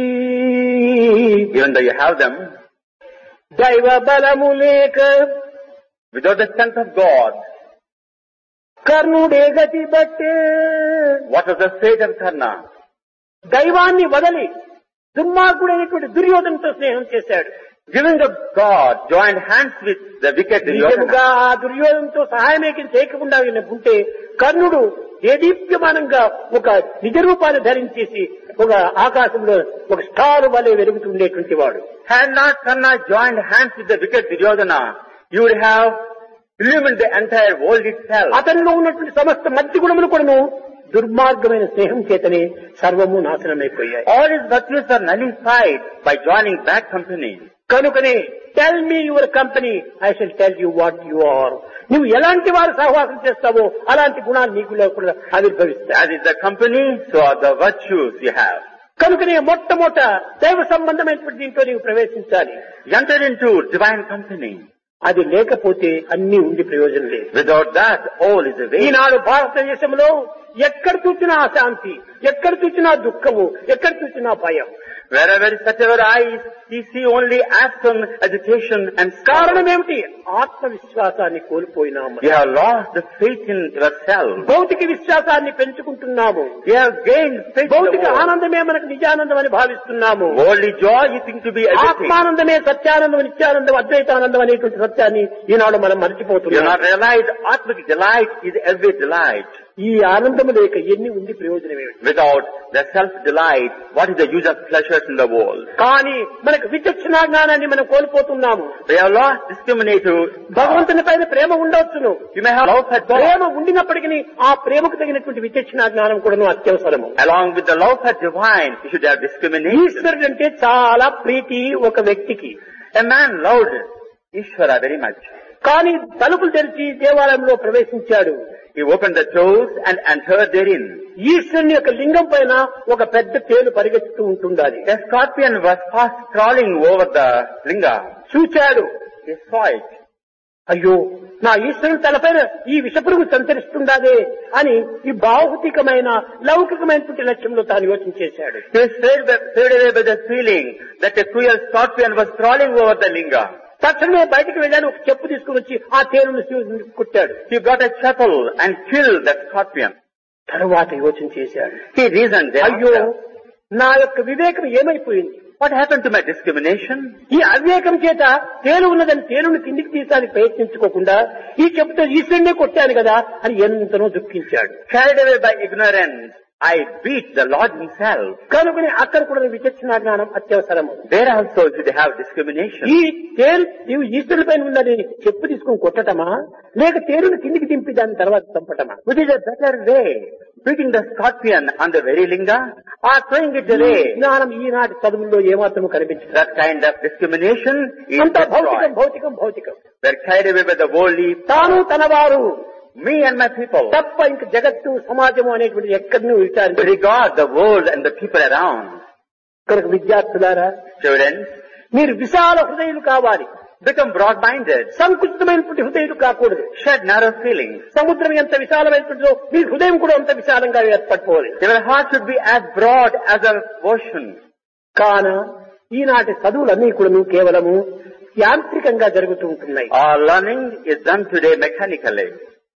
even though you have them, దైవ బలము లేక without the strength of God, కర్ణుడే గతి బట్టే what was the fate of Karna? దైవాన్ని వదలి దుర్మార్గుడైనటువంటి దుర్యోధనతో స్నేహం చేశాడు Giving up God, joined hands with the wicked నిజముగా Duryodhana. ఆ దుర్యోధనతో సహాయమేకం చేయకుండా ఈయన ఉంటే కర్ణుడు దేదీప్యమానంగా ఒక నిజ రూపాన్ని ధరించేసి ఒక ఆకాశంలో ఒక స్టార్ వలె వెలుగుతుండేటువంటి వాడు Had not Karna joined hands with the wicked Duryodhana, you would have illumined the entire world itself. అతనిలో ఉన్నటువంటి సమస్త మంచి గుణములు కూడాను దుర్మార్గమైన స్నేహం చేతనే సర్వము నాశనమైపోయాయి All his virtues are nullified by joining bad company. కనుకనే tell me your company I shall tell you what you are నువ్వు ఎలాంటి వారు సహవాసం చేస్తావో అలాంటి గుణాలు నీకు కూడా ఆవిర్భవిస్తాయి As is the company, so are the virtues you have. కనుకనే మొట్టమొదట దైవ సంబంధమైనటువంటి దీంట్లో నీవు ప్రవేశించాలి Enter into divine company. అది లేకపోతే అన్ని ఉండి ప్రయోజనం లేదు Without that, all is a waste. ఈనాడు భారతదేశంలో ఎక్కడ చూసినా అశాంతి ఎక్కడ చూసినా దుఃఖము ఎక్కడ చూసినా భయం Wherever such our eyes, we see only action, agitation and sorrow. కారణం ఏమిటి ఆత్మవిశ్వాసాన్ని కోల్పోయినాము You have lost the faith in yourself. భౌతిక విశ్వాసాన్ని పెంచుకుంటున్నాము You have gained faith in భౌతిక the world. ఆనందమే మనకు నిజానందం అని భావిస్తున్నాము Worldly joy you think to be everything. ఆత్మానందమే Satyanandam నిత్యానందం అద్వైతానందం అనేటువంటి సత్యాన్ని ఈనాడు మనం You have మర్చిపోతున్నాం not realized Atmic delight is every delight. ఈ ఆనందము లేక ఎన్ని ఉంది ప్రయోజనం ఏమిటి Without the self-delight, what is the use of pleasures in the world? కానీ మనకు విచక్షణ జ్ఞానాన్ని మనం కోల్పోతున్నాము We have lost discriminative భగవంతుని పైన ప్రేమ ఉండవచ్చును You may have love for God. ప్రేమ ఉండినప్పటికీ ఆ ప్రేమకు తగినటువంటి విచక్షణ జ్ఞానం కూడాను అత్యవసరము Along with the love for divine, you should have discrimination. ఈశ్వరుడు అంటే చాలా ప్రీతి ఒక వ్యక్తికి A man loved Ishvara very much. కానీ తలుపులు తెరిచి దేవాలయంలో ప్రవేశించాడు He opened the doors and entered therein. ఈశ్వరుని యొక్క లింగం పైన ఒక పెద్ద తేలు పరిగెత్తుతూ ఉంటుండాలి A scorpion was fast crawling over the linga. చూచాడు He saw it. అయ్యో నా ఈశ్వరుని తలపైన ఈ విషపురుగు సంచరిస్తుండాదే అని ఈ భౌతికమైన లౌకికమైనటువంటి లక్ష్యంలో తాను యోచించేశాడు He was filled, filled away by the feeling that a cruel scorpion was crawling over the linga. తక్షణమే బయటికి వెళ్ళాను ఒక చెప్పు తీసుకుని వచ్చి ఆ తేలును చూ- కుట్టాడు He got a chapel and killed that scorpion. తరువాత యోచన చేశాడు He reasoned అయ్యో thereafter, నా యొక్క వివేకం ఏమైపోయింది what happened to my discrimination? ఈ అవివేకం చేత తేలు ఉన్నదని తేలుని కిందికి తీసానికి ప్రయత్నించుకోకుండా ఈ చెప్పుతో ఈశ్వరునే కొట్టాను కదా అని ఎంతనో దుఃఖించాడు Carried away by ignorance, I beat the Lord himself. కనుకని అక్కడ కూడా విచక్షణ జ్ఞానం అత్యవసరము There also should have discrimination. ఈ తేలు నీవు ఈశ్వరుడి పైన ఉన్నది చెప్పు తీసుకుని కొట్టటమా లేక తేలుని కిందికి దింపి దాని తర్వాత చంపటమా Which is a better way? Beating the scorpion on the very linga or throwing it ఈ away? జ్ఞానం ఈనాటి చదువుల్లో ఏమాత్రం కనిపించదు That kind of discrimination is అంత భౌతికం destroyed. భౌతికం భౌతికం We're carried away by the worldly, తాను తన వారు me and my people. తప్ప ఇంక జగత్తు సమాజము అనేటువంటి ఎక్కడిని విచారించారు Regard the world and the people around. కనుక విద్యార్థులారా Students, మీరు విశాల హృదయులు కావాలి become broad-minded. సంకుచితమైనటువంటి హృదయులు కాకూడదు Shed narrow feelings. సముద్రం ఎంత విశాలమైనటువంటిదో మీ హృదయం కూడా అంత విశాలంగా ఏర్పడిపోవాలి Your heart should be as broad as an ocean. కాన ఈనాటి చదువులన్నీ కూడా కేవలము యాంత్రికంగా జరుగుతూ ఉంటున్నాయి Our learning is done today mechanically.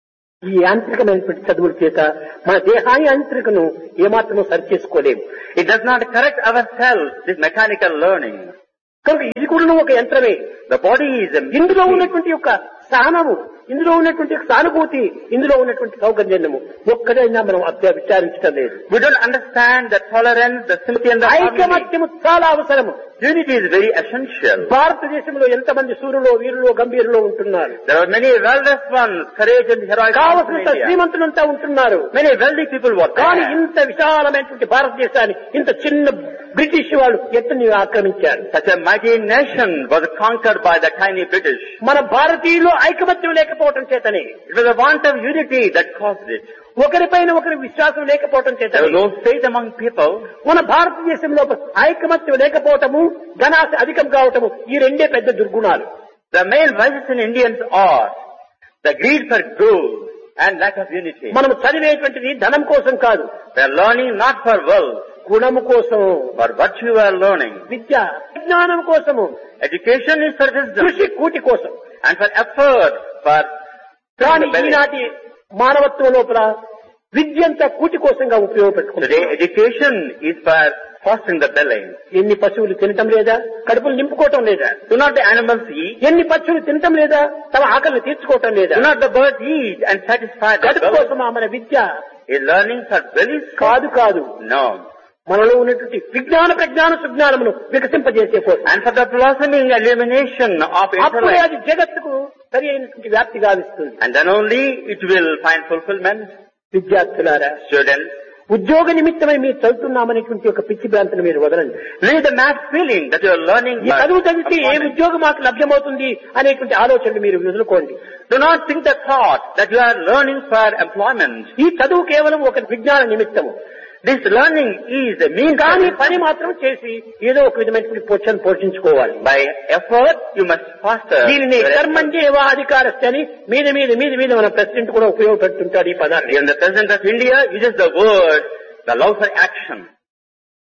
ఈ యాంత్రికమైనటువంటి చదువుల చేత మన దేహాన్ని యాంత్రికను ఏమాత్రమూ సరిచేసుకోలేము It does not correct ourselves, this mechanical learning. కనుక ఇది కూడా ఒక యంత్రమే The body is a ఇందులో machine. ఉన్నటువంటి యొక్క సహనము ఇందులో ఉన్నటువంటి యొక్క సానుభూతి ఇందులో ఉన్నటువంటి సౌకర్యము ఒక్కడైనా మనం అత్య విచారించడం లేదు We don't understand the tolerance, the sympathy and the harmony. ఐకమత్యము చాలా అవసరము Unity is very essential. భారతదేశంలో ఎంతమంది సూర్యులో వీరులో గంభీరులో ఉంటున్నారు There are many well-dressed ones, courage and heroic ones in కావలసినంత India. శ్రీమంతులంతా ఉంటున్నారు Many wealthy people were కానీ there. ఇంత విశాలమైనటువంటి భారతదేశాన్ని ఇంత చిన్న బ్రిటిష్ వాళ్ళు ఎత్తని ఆక్రమించారు Such a mighty nation was conquered by the tiny British. మన భారతీయులు ఐకమత్యం లేకపోవటం చేతనే It was a want of unity that caused it. ఒకరిపైన ఒకరి విశ్వాసం లేకపోవటం There was చేతనే no faith among people. మన భారతదేశంలో ఐకమత్యం లేకపోవటము ధనాశ అధికం కావటము ఈ రెండే పెద్ద దుర్గుణాలు The main vices in Indians are the greed for gold and lack of unity. మనం చదివేటువంటిది ధనం కోసం కాదు They are learning not for wealth, గుణము కోసం for virtue we are learning. విద్య విజ్ఞానం కోసము Education is for wisdom కృషి కూటి కోసం and for effort, for కానీ the belly. ఈనాటి మానవత్వం లోపల విద్య అంతా కూటి కోసంగా Today ఉపయోగపెట్టుకుంటుంది education is for fostering the belly. ఎన్ని పశువులు తినటం లేదా కడుపులు నింపుకోవటం లేదా Do not the animals eat? ఎన్ని పశువులు తినటం లేదా తమ ఆకలిని తీర్చుకోవటం లేదా Do not the birds eat and satisfy the కడుపు belly? కోసమా మన విద్య Is learning for belly? కాదు కాదు No. మనలో ఉన్నటువంటి విజ్ఞాన ప్రజ్ఞాన సుజ్ఞానమును వికసింపజేసే కోసం And for the blossoming illumination of అప్పుడే intellect. అది జగత్తుకు సరి అయినటువంటి వ్యాప్తి గావిస్తుంది And then only it will find fulfillment. విద్యార్థులారా Students, ఉద్యోగ నిమిత్తమై మీరు చదువుతున్నామనేటువంటి ఒక పిచ్చి భ్రాంతిని మీరు వదలండి leave the mad feeling that you are learning ఈ for చదువు చదివితే ఏ employment. ఉద్యోగం మాకు లభ్యమవుతుంది అనేటువంటి ఆలోచనలు మీరు వదులుకోండి Do not think the thought that you are learning for employment. ఈ చదువు కేవలం ఒక విజ్ఞాన నిమిత్తము This learning is a means కానీ of- పని మాత్రం చేసి ఏదో ఒక విధమైనటువంటి పోషణ పోషించుకోవాలి by effort you must foster. దీనిని your effort. కర్మంజేవా అధికారస్య అని మీద మీద మీద మీద మన ప్రెసిడెంట్ కూడా ఉపయోగపెడుతుంటాడు ఈ పదాన్ని Even the President of India uses the word, the love for action.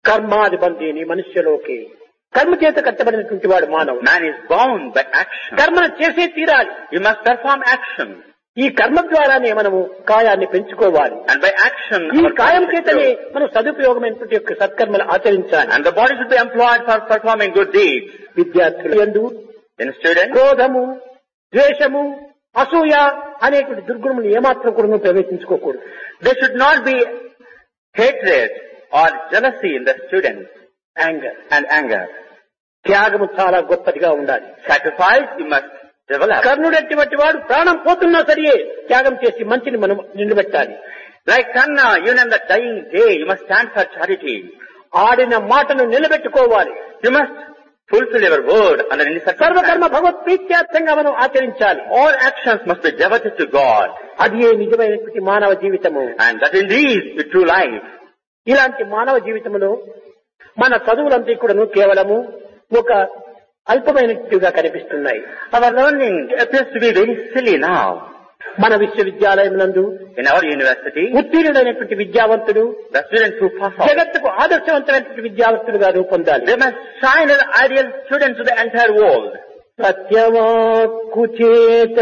కర్మాధిబంధిని మనుష్యలోకి కర్మ చేత కట్టబడినటువంటి వాడు మానవుడు Man is bound by action. కర్మను చేసే తీరాలి You must perform action. ఈ కర్మ ద్వారానే మనము కాయాన్ని పెంచుకోవాలి And by action, ఈ our కాయం body చేతనే should grow. మనం సదుపయోగమైనటువంటి యొక్క సత్కర్మలు ఆచరించాలి And the body should be employed for performing good deeds. విద్యార్థులు ఎందు In students, క్రోధము ద్వేషము అసూయ అనేటువంటి దుర్గుణములు ఏమాత్రం కూడా ప్రవేశించుకోకూడదు there should not be hatred or jealousy in the students anger and anger. త్యాగము చాలా గొప్పదిగా ఉండాలి Sacrifice you must develop. కర్ణుడటువంటి వాడు ప్రాణం పోతున్నా సరే త్యాగం చేసి మంచిని మనం నిలబెట్టాలి Like Kanna, even on the dying day, you must stand for charity. ఆడిన మాటను నిలబెట్టుకోవాలి You must fulfill your word under any సర్వకర్మ circumstance. భగవత్ ప్రీత్యార్థంగా మనం ఆచరించాలి All actions must be devoted to God. అది ఏ నిజమైనటువంటి మానవ జీవితము And that indeed is true life. ఇలాంటి మానవ జీవితంలో మన చదువులంతా కూడాను కేవలము ఒక అల్పమైనట్టుగా కనిపిస్తున్నాయి Our learning appears to be very silly now. మన విశ్వవిద్యాలయం నందు In our university, ఉత్తీర్ణుడైనటువంటి విద్యావంతుడు the students who pass out, జగత్తుకు ఆదర్శవంతమైనటువంటి విద్యావంతుడుగా రూపొందాలి they must shine as ideal students to the entire world. సత్యవాక్కు చేత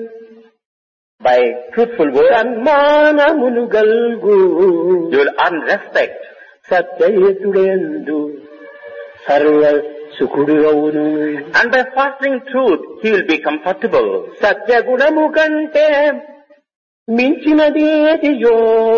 By truthful words, సన్మానమును గల్గు you will earn respect. సత్యయుతుడెందు సర్వ సుఖుడు అవును And by fostering truth, he will be comfortable. సత్యగుణము కంటే మించినదేదియో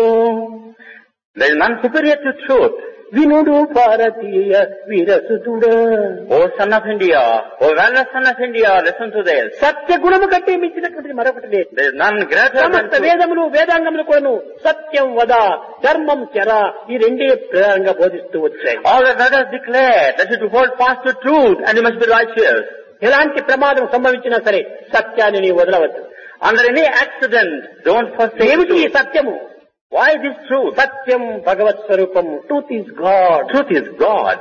There is none superior to truth. వినుడు భారతీయ విరసుతుడా O son of India, O valorous son of India, listen to this. సత్యగుణము కంటే మించినటువంటిది మరొకటి లేదు There is none greater than సమస్త truth. వేదములు వేదాంగములు కూడాను సత్యం వద ధర్మం చర ఈ రెండే ప్రధానంగా బోధిస్తూ వచ్చాయి All the Vedas declare that you should hold fast to truth and you must be righteous. ఎలాంటి ప్రమాదం సంభవించినా సరే సత్యాన్ని నీ వదలవద్దు Under any accident, don't forsake ఏమిటి ఈ truth. సత్యము Why this truth? సత్యం భగవత్ స్వరూపం truth is God Truth is God.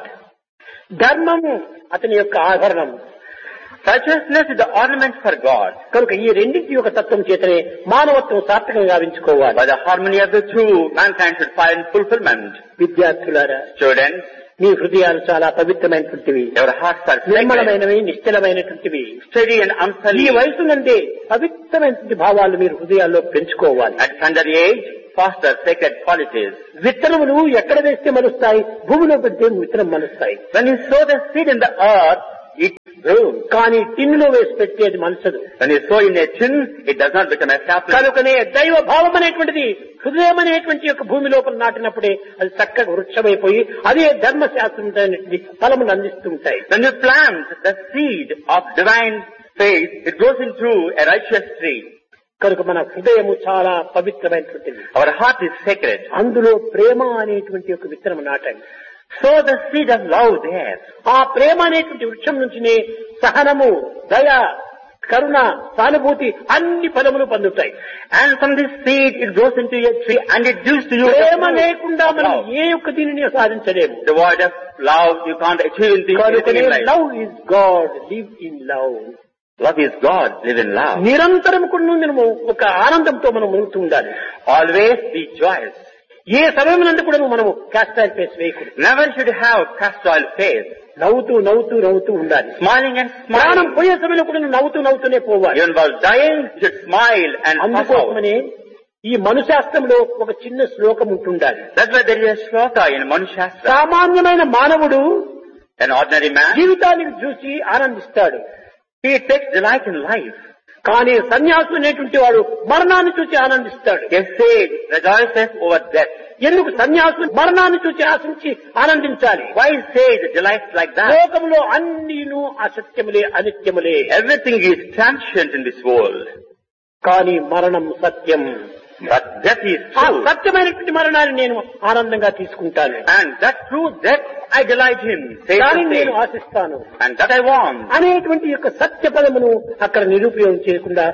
ధర్మము అతని యొక్క ఆభరణం Righteousness is the ornament for God. కనుక ఈ రెండింటి యొక్క తత్వం చేతనే మానవత్వం సార్థకంగా గావించుకోవాలి By the harmony of the two, mankind should find fulfillment. విద్యార్థులారా Students, మీ హృదయాలు చాలా పవిత్రమైనటువంటివి your hearts are sacred, నిర్మలమైనవి నిశ్చలమైనటువంటివి steady and ఈ unsullied. వయసు నుండే పవిత్రమైనటువంటి భావాలు మీరు హృదయాల్లో పెంచుకోవాలి At tender age, foster sacred qualities. విత్తనములు ఎక్కడ వేస్తే మలుస్తాయి భూమిలో పెడితే విత్తనం మలుస్తాయి When you sow the seed in the earth, it grows. కానీ టిన్నులో వేసి పెట్టేది మలసదు When you sow in a tin, it does not become a sapling. కనుకనే దైవ భావం అనేటువంటిది హృదయం అనేటువంటి యొక్క భూమి లోపల నాటినప్పుడే అది చక్కగా వృక్షమైపోయి అదే ధర్మశాస్త్రం ఫలమును అందిస్తుంటాయి When you plant the seed of divine faith, it grows into a righteous tree. కనుక మన హృదయము చాలా పవిత్రమైనటువంటిది Our heart is sacred. అందులో ప్రేమ అనేటువంటి ఒక విత్తనం నాటండి Sow the seed of love there. ఆ ప్రేమ అనేటువంటి వృక్షం నుంచినే సహనము దయ కరుణ సానుభూతి అన్ని ఫలములు పొందుతాయి And from this seed, it grows into a tree and it gives to you the Prema fruit లేకుండా of మనం love. ఏ ఒక్క దీనిని సాధించలేము Devoid of love, you can't achieve anything, anything కనుకనే in life. Love is God live in love Love is God, live in love. నిరంతరం కూడా మనము ఒక ఆనందంతో మనం మునుగుతూ ఉండాలి Always be joyous. ఏ సమయమునందు కూడా మనము క్యాస్టర్ ఫేస్ వేయకూడదు Never should you have cast oil face. నవ్వుతూ నవ్వుతూ నవ్వుతూ ఉండాలి Smiling and ప్రాణం smiling. పోయే సమయంలో కూడా నువ్వు నవ్వుతూ నవ్వుతూనే పోవాలి Even while dying, you should smile and puff out. అందుకోసమనే ఈ మనుశాస్త్రంలో ఒక చిన్న శ్లోకం ఉంటుండాలి That's why there is a shloka in Manushastra. సామాన్యమైన మానవుడు An ordinary man, జీవితాన్ని చూసి ఆనందిస్తాడు he takes delight in life. కానీ సన్యాసం అనేటువంటి వాడు మరణాన్ని చూసి ఆనందిస్తాడు A sage rejoices over death. ఎందుకు సన్యాసం మరణాన్ని చూసి ఆశించి ఆనందించాలి Why sage delights like that? లోకంలో అన్నీను అసత్యములే అనిత్యములే Everything is transient in this world. కానీ మరణం సత్యం But death is ఆ true. సత్యమైనటువంటి మరణాన్ని నేను ఆనందంగా తీసుకుంటాను And that true death I delight in. Says దానిని the నేను sage. ఆశిస్తాను And that I want. అనేటువంటి యొక్క సత్య పదమును అక్కడ నిరుపయోగం చేయకుండా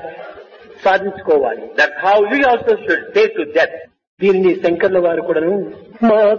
సాధించుకోవాలి That's how we also should take to death. దీనిని శంకర్ల వారు కూడాను మా